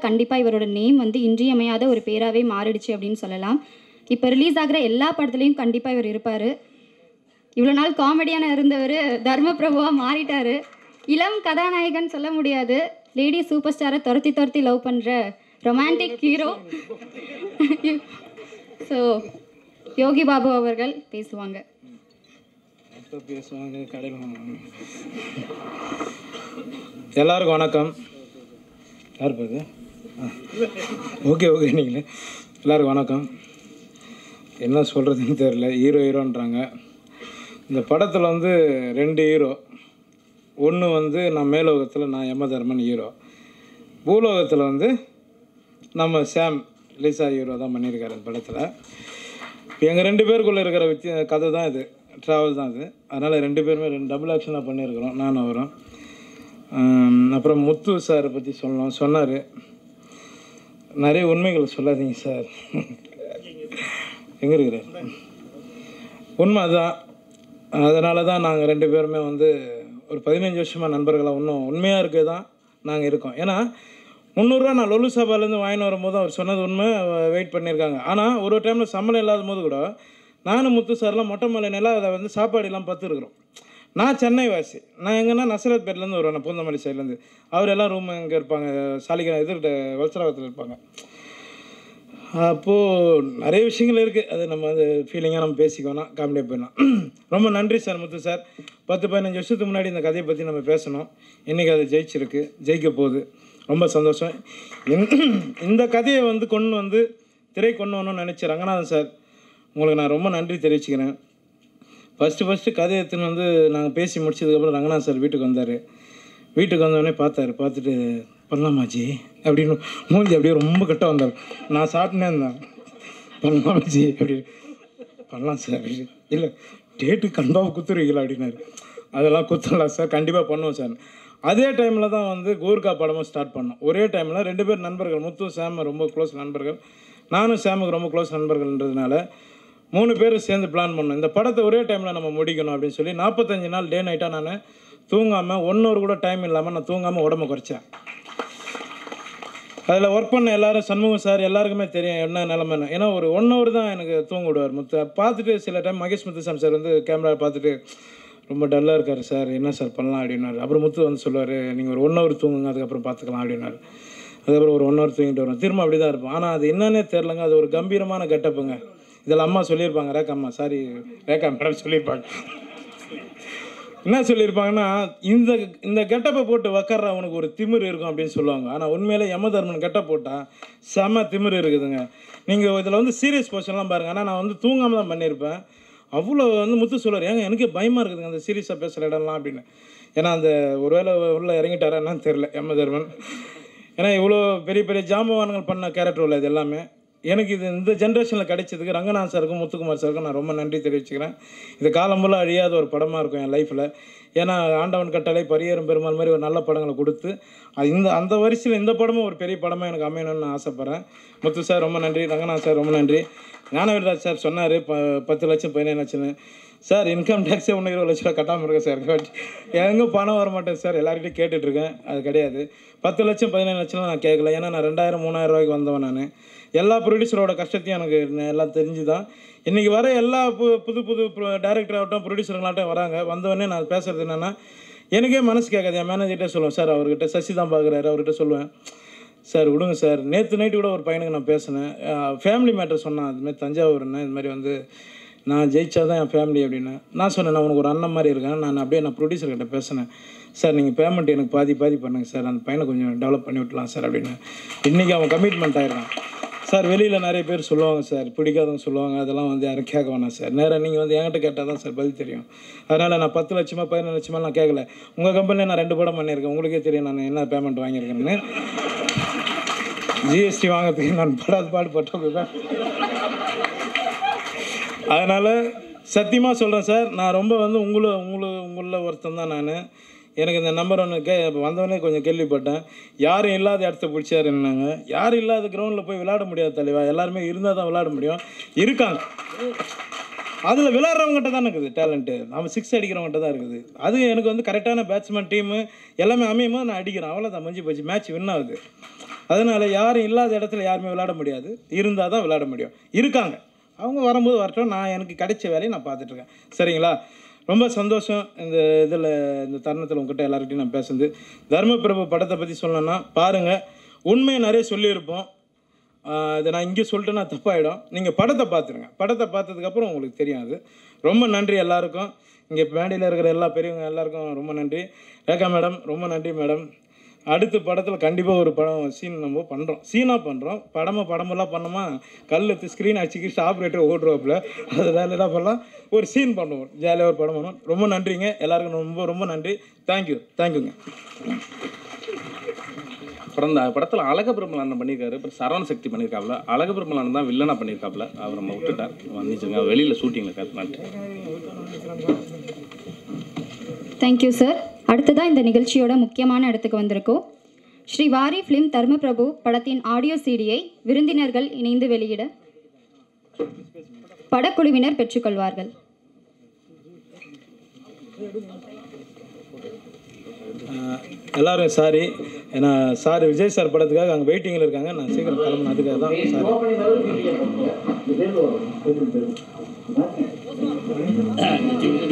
கண்டிப்பாக இவரோட நேம் வந்து இன்றியமையாத ஒரு பேராகவே மாறிடுச்சு அப்படின்னு சொல்லலாம் இப்போ ரிலீஸ் ஆகிற எல்லா படத்துலையும் கண்டிப்பாக இவர் இருப்பார் இவ்வளோ நாள் காமெடியான இருந்தவர் தர்மபிரபுவாக மாறிட்டார் இளம் கதாநாயகன் சொல்ல முடியாது லேடி சூப்பர் ஸ்டாரை துரத்தி துரத்தி லவ் பண்ணுற romantic hero so Yogi Babu அவர்கள் பேசுவாங்க எப்போ பேசுவாங்க கடையில் வாங்குவாங்க. எல்லாருக்கும் வணக்கம் யார் பாது ஓகே ஓகே நீங்களே எல்லாருக்கும் வணக்கம் என்ன சொல்கிறதுன்னு தெரில ஹீரோ ஹீரோன்றாங்க இந்த படத்தில் வந்து ரெண்டு ஹீரோ ஒன்று வந்து நான் மேலோகத்தில் நான் யமதர்மன் ஹீரோ பூலோகத்தில் வந்து நம்ம சாம் லிசா ஹீரோ தான் பண்ணியிருக்காரு இந்த படத்தில் எங்கள் ரெண்டு பேருக்குள்ளே இருக்கிற வித்திய கதை தான் இது ட்ராவல் தான் இது அதனால் ரெண்டு பேருமே ரெண்டு டபுள் ஆக்ஷனாக பண்ணியிருக்கிறோம் நானும் அவரும் ஆம், அப்புறம் முத்து சாரை பற்றி சொல்லணும் சொன்னார் நிறைய உண்மைகள் சொல்லாதீங்க சார் எங்கே இருக்கிறார் உண்மை அதுதான் அதனால தான் நாங்கள் ரெண்டு பேருமே வந்து ஒரு பதினஞ்சு வருஷமாக நண்பர்களாக இன்னும் உண்மையாக இருக்க தான் நாங்கள் இருக்கோம் ஏன்னா முந்நூறுரூவா நான் லொலு சபாலேருந்து வாங்கின்னு வரும்போது அவர் சொன்னது உண்மை வெயிட் பண்ணியிருக்காங்க ஆனால் ஒரு டைமில் சம்பளம் இல்லாத போது கூட நானும் முத்து சார்லாம் மொட்டை மலையினெல்லாம் அதை வந்து சாப்பாடு எல்லாம் பார்த்துருக்குறோம் நான் சென்னை வாசி நான் எங்கன்னா நசரத் பேட்லேருந்து வருவேன் நான் பூந்தமல்லி சைட்லேருந்து அவர் எல்லாம் ரூம் இங்கே இருப்பாங்க சாலிகிரா எதிர்கிட்ட வல்சராவத்தில் இருப்பாங்க அப்போது நிறைய விஷயங்கள் இருக்குது அது நம்ம அது ஃபீலிங்காக நம்ம பேசிக்கோனா காமெடியாக போயிடலாம் ரொம்ப நன்றி சார் முத்து சார் பத்து பதினஞ்சு வருஷத்துக்கு முன்னாடி இந்த கதையை பற்றி நம்ம பேசணும் இன்றைக்கி அது ஜெயிச்சிருக்கு ஜெயிக்க போகுது ரொம்ப சந்தோஷம் இந்த- இந்த கதையை வந்து கொண்டு வந்து திரை கொண்டு வரணும்னு நினச்ச ரங்கநாதன் சார் உங்களுக்கு நான் ரொம்ப நன்றி தெரிவிச்சுக்கிறேன் ஃபஸ்ட்டு ஃபஸ்ட்டு கதை எடுத்துன்னு வந்து நாங்கள் பேசி முடிச்சதுக்கப்புறம் ரங்கநாத் சார் வீட்டுக்கு வந்தார் வீட்டுக்கு வந்தோடனே பார்த்தாரு பார்த்துட்டு பண்ணலாமாஜி அப்படின்னு மூஞ்சி அப்படியே ரொம்ப கட்ட வந்தார் நான் சாப்பிட்டே இருந்தேன் பண்ணலாமாஜி அப்படி பண்ணலாம் சார் அப்படி இல்லை டேட்டு கன்ஃபார்ம் குத்துருவீங்களா அப்படின்னாரு அதெல்லாம் குத்தலாம் சார் கண்டிப்பாக பண்ணுவோம் சார் அதே டைமில் தான் வந்து கூர்கா படமும் ஸ்டார்ட் பண்ணோம் ஒரே டைமில் ரெண்டு பேர் நண்பர்கள் முத்து சாம் ரொம்ப க்ளோஸ் நண்பர்கள் நானும் சாமுக்கு ரொம்ப க்ளோஸ் நண்பர்கள்ன்றதுனால மூணு பேர் சேர்ந்து பிளான் பண்ணோம் இந்த படத்தை ஒரே டைமில் நம்ம முடிக்கணும் அப்படின்னு சொல்லி நாற்பத்தஞ்சு நாள் டே நைட்டாக நான் தூங்காமல் ஒன் ஹவர் கூட டைம் இல்லாமல் நான் தூங்காமல் உடம்ப குறைச்சேன் அதில் ஒர்க் பண்ண எல்லாரும் சண்முகம் சார் எல்லாருக்குமே தெரியும் என்ன நிலமைன்னு ஏன்னா ஒரு ஒன் ஹவர் தான் எனக்கு தூங்க விடுவார் முத்து பார்த்துட்டு சில டைம் மகேஷ் முத்துசாமி சார் வந்து கேமரா பார்த்துட்டு ரொம்ப டல்லாக இருக்கார் சார் என்ன சார் பண்ணலாம் அப்படின்னாரு அப்புறம் முத்து வந்து சொல்லுவார் நீங்கள் ஒரு ஒன் ஹவர் தூங்குங்க அதுக்கப்புறம் பார்த்துக்கலாம் அப்படின்னாரு அதுக்கப்புறம் ஒரு ஒன் ஹவர் தூங்கிட்டு வரும் திரும்ப அப்படி தான் இருப்போம் ஆனால் அது என்னன்னே தெரிலங்க அது ஒரு கம்பீரமான கெட்டப்புங்க இதில் அம்மா சொல்லியிருப்பாங்க ரேக்கா அம்மா சாரி ரேக்கா மேடம் சொல்லியிருப்பாங்க என்ன சொல்லியிருப்பாங்கன்னா இந்த இந்த கெட்டப்பை போட்டு உக்கார அவனுக்கு ஒரு திமிரு இருக்கும் அப்படின்னு சொல்லுவாங்க ஆனால் உண்மையிலே யமதர்மன் கெட்ட போட்டால் செம திமிரு இருக்குதுங்க நீங்கள் இதில் வந்து சீரியஸ் போர்ஷன்லாம் பாருங்கள் ஆனால் நான் வந்து தூங்காமல் தான் பண்ணியிருப்பேன் அவ்வளோ வந்து முத்து சொல்லுவார் ஏங்க எனக்கு பயமாக இருக்குதுங்க அந்த சீரியஸாக பேசுகிற இடம்லாம் அப்படின்னு ஏன்னா அந்த ஒருவேளை உள்ளே இறங்கிட்டாரா என்னன்னு தெரில யமதர்மன் ஏன்னா இவ்வளோ பெரிய பெரிய ஜாம்பவான்கள் பண்ண கேரக்டர் உள்ள இது எல்லாமே எனக்கு இது இந்த ஜென்ரேஷனில் கிடைச்சதுக்கு ரங்கநாத் சாருக்கும் முத்துக்குமார் சாருக்கும் நான் ரொம்ப நன்றி தெரிவிச்சுக்கிறேன் இது காலம் ஃபுல்லாக அழியாத ஒரு படமாக இருக்கும் என் லைஃப்பில் ஏன்னா ஆண்டவன் கட்டளை பரியரும் பெருமாள் மாதிரி ஒரு நல்ல படங்களை கொடுத்து அது இந்த அந்த வரிசையில் இந்த படமும் ஒரு பெரிய படமாக எனக்கு அமையணும்னு நான் ஆசைப்பட்றேன் முத்து சார் ரொம்ப நன்றி ரங்கநாத் சார் ரொம்ப நன்றி ஞானவீரராஜ் சார் சொன்னார் ப பத்து லட்சம் பதினேழு லட்சம்னு சார் இன்கம் டேக்ஸே ஒன்று இருபது லட்ச ரூபா கட்டாமல் இருக்கேன் சார் எங்கும் பணம் வர மாட்டேன் சார் எல்லார்கிட்டையும் கேட்டுட்ருக்கேன் அது கிடையாது பத்து லட்சம் பதினேழு லட்சம்லாம் நான் கேட்கல ஏன்னா நான் ரெண்டாயிரம் மூணாயிரம் ரூபாய்க்கு வந்தவன் நான் எல்லா ப்ரொடியூசரோட கஷ்டத்தையும் எனக்கு ந- எல்லாம் தெரிஞ்சு தான் இன்றைக்கி வர எல்லா பு புது புது டேரக்டர் ஆகட்டும் ப்ரொடியூசருங்களாட்டும் வராங்க வந்தவொடனே நான் பேசுகிறது என்னென்னா எனக்கே மனசு கேட்காது என் மேனேஜர்கிட்ட சொல்லுவேன் சார் அவர்கிட்ட சசி தான் பார்க்குறாரு அவர்கிட்ட சொல்லுவேன் சார் விடுங்க சார் நேற்று நைட்டு கூட ஒரு பையனுக்கு நான் பேசினேன் ஃபேமிலி மேட்டர் சொன்னான் அதுமாதிரி தஞ்சாவூர்னா இது மாதிரி வந்து நான் ஜெயிச்சா தான் என் ஃபேமிலி அப்படின்னு நான் சொன்னேன் நான் உனக்கு ஒரு அண்ணன் மாதிரி இருக்கேன் நான் அப்படியே நான் ப்ரொடியூசர்கிட்ட பேசினேன் சார் நீங்கள் பேமெண்ட் எனக்கு பாதி பாதி பண்ணுங்க சார் அந்த பையனை கொஞ்சம் டெவலப் பண்ணி விட்டலாம் சார் அப்படின்னு இன்றைக்கி அவன் கமிட்மெண்ட் ஆயிருக்கான் சார் வெளியில் நிறைய பேர் சொல்லுவாங்க சார் பிடிக்காதவங்க சொல்லுவாங்க அதெல்லாம் வந்து யாரும் கேட்க வேணாம் சார் நேராக நீங்கள் வந்து என்கிட்ட கேட்டால் தான் சார் பதில் தெரியும் அதனால் நான் பத்து லட்சமா பதினஞ்சு லட்சமா நான் கேட்கல உங்கள் கம்பெனியில் நான் ரெண்டு படம் பண்ணியிருக்கேன் உங்களுக்கே தெரியும் நான் என்ன பேமெண்ட் வாங்கியிருக்கேன்னு ஜிஎஸ்டி வாங்குறதுக்கு நான் படாது பாடுபட்டவங்க தான் அதனால் சத்தியமாக சொல்கிறேன் சார் நான் ரொம்ப வந்து உங்களை உங்களை உங்களில் ஒருத்தன் தான் நான் எனக்கு இந்த நம்பர் ஒன்று கே வந்தவொடனே கொஞ்சம் கேள்விப்பட்டேன் யாரும் இல்லாத இடத்த பிடிச்சாருன்னாங்க யாரும் இல்லாத கிரவுண்டில் போய் விளையாட முடியாது தலைவா எல்லாருமே இருந்தால் தான் விளையாட முடியும் இருக்காங்க அதில் விளையாடுறவங்ககிட்ட தான் இருக்குது டேலண்ட்டு நம்ம சிக்ஸ் அடிக்கிறவங்ககிட்ட தான் இருக்குது அது எனக்கு வந்து கரெக்டான பேட்ஸ்மேன் டீமு எல்லாமே அமையுமோ நான் அடிக்கிறேன் அவ்வளோதான் மஞ்சி போச்சு மேட்ச் வின் ஆகுது அதனால் யாரும் இல்லாத இடத்துல யாருமே விளையாட முடியாது இருந்தால் தான் விளையாட முடியும் இருக்காங்க அவங்க வரும்போது வரட்டும் நான் எனக்கு கிடைச்ச வேலையை நான் பார்த்துட்ருக்கேன் சரிங்களா ரொம்ப சந்தோஷம் இந்த இதில் இந்த தருணத்தில் உங்ககிட்ட எல்லார்கிட்டையும் நான் பேசுனது தர்மபிரபு படத்தை பற்றி சொல்லணும்னா பாருங்கள் உண்மையை நிறைய சொல்லியிருப்போம் ஆஹ் இதை நான் இங்கே சொல்லிட்டேன்னா தப்பாயிடும் நீங்கள் படத்தை பார்த்துருங்க படத்தை பார்த்ததுக்கப்புறம் உங்களுக்கு தெரியும் அது ரொம்ப நன்றி எல்லாருக்கும் இங்கே மேடையில் இருக்கிற எல்லா பெரியவங்க எல்லாருக்கும் ரொம்ப நன்றி ரேகா மேடம் ரொம்ப நன்றி மேடம் அடுத்த படத்தில் கண்டிப்பாக ஒரு படம் சீன் நம்ம பண்ணுறோம் சீனாக பண்ணுறோம் படமாக படமெல்லாம் பண்ணோமா கல் எடுத்து ஸ்க்ரீன் அடிச்சுக்கிட்டு ஆப்ரேட்டர் ஓடுறாப்புல அது வேலை என்ன பண்ணலாம் ஒரு சீன் பண்ணுவோம் ஜாலியாக ஒரு படம் பண்ணுவோம் ரொம்ப நன்றிங்க எல்லாருக்கும் ரொம்ப ரொம்ப நன்றி தேங்க்யூ தேங்க்யூங்க அப்புறம் இந்த படத்தில் அழக பெருமலான பண்ணியிருக்காரு அப்புறம் சரவண சக்தி பண்ணியிருக்காப்புல அழக பெருமலான தான் வில்லனாக பண்ணியிருக்காப்புல அவர் நம்ம விட்டுட்டார் வந்துச்சுங்க வெளியில் ஷூட்டிங்கில் இருக்காரு நன்றி தேங்க்யூ சார் அடுத்ததாக இந்த நிகழ்ச்சியோட முக்கியமான இடத்துக்கு வந்திருக்கோம் ஸ்ரீ வாரி ஃபிலிம் தர்மபிரபு படத்தின் ஆடியோ சிடியை விருந்தினர்கள் இணைந்து வெளியிட படக்குழுவினர் பெற்றுக்கொள்வார்கள் ஆஹ் எல்லாரும் சாரி ஏன்னா சார் விஜய் சார் படத்துக்காக அங்கே வெயிட்டிங்கில் இருக்காங்க நான் சீக்கிரம் கிளம்பணும் அதுக்காக தான் சாரி